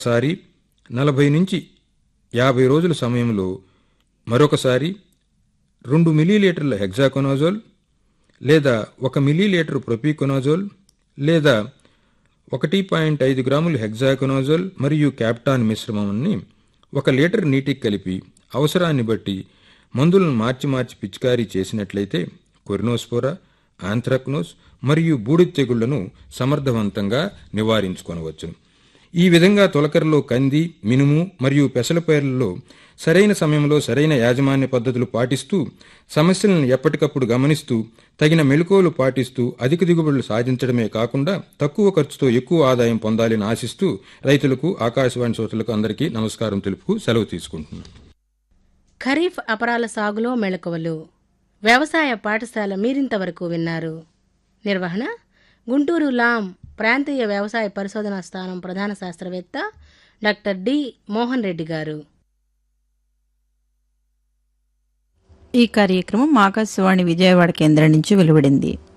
సారి నలభై నుంచి యాభై రోజుల సమయంలో మరొకసారి రెండు మిల్లీలీటర్ల హెగ్జాకొనాజోల్ లేదా ఒక మిల్లీలీటర్ ప్రొపీకొనాజోల్ లేదా ఒకటి పాయింట్ ఐదు గ్రాములు హెగ్జాకొనాజోల్ మరియు క్యాప్టాన్ మిశ్రమాన్ని ఒక లీటర్ నీటికి కలిపి అవసరాన్ని బట్టి మందులను మార్చి మార్చి పిచికారీ చేసినట్లయితే కొరినోస్పోరా ఆంథ్రాక్నోస్ మరియు బూడిద తెగుళ్లను సమర్థవంతంగా నివారించుకొనవచ్చును ఈ విధంగా తొలకరలో కంది మినుము మరియు పెసల పైర్లలో సరైన సమయంలో సరైన యాజమాన్య పద్ధతులు పాటిస్తూ సమస్యలను ఎప్పటికప్పుడు గమనిస్తూ తగిన మెలకువలు పాటిస్తూ అధిక దిగుబడులు సాధించడమే కాకుండా తక్కువ ఖర్చుతో ఎక్కువ ఆదాయం పొందాలని ఆశిస్తూ రైతులకు ఆకాశవాణి శ్రోతలకు అందరికీ నమస్కారం తెలుపుకు సెలవు తీసుకుంటున్నాను ఖరీఫ్ అపరాల సాగులో మెళకువలు వ్యవసాయ పాఠశాల మీరింతవరకు విన్నారు నిర్వహణ గుంటూరు లాం ప్రాంతీయ వ్యవసాయ పరిశోధనా స్థానం ప్రధాన శాస్త్రవేత్త డాక్టర్ డి మోహన్ రెడ్డి గారు ఈ కార్యక్రమం ఆకాశవాణి విజయవాడ కేంద్రం నుంచి వెలువడింది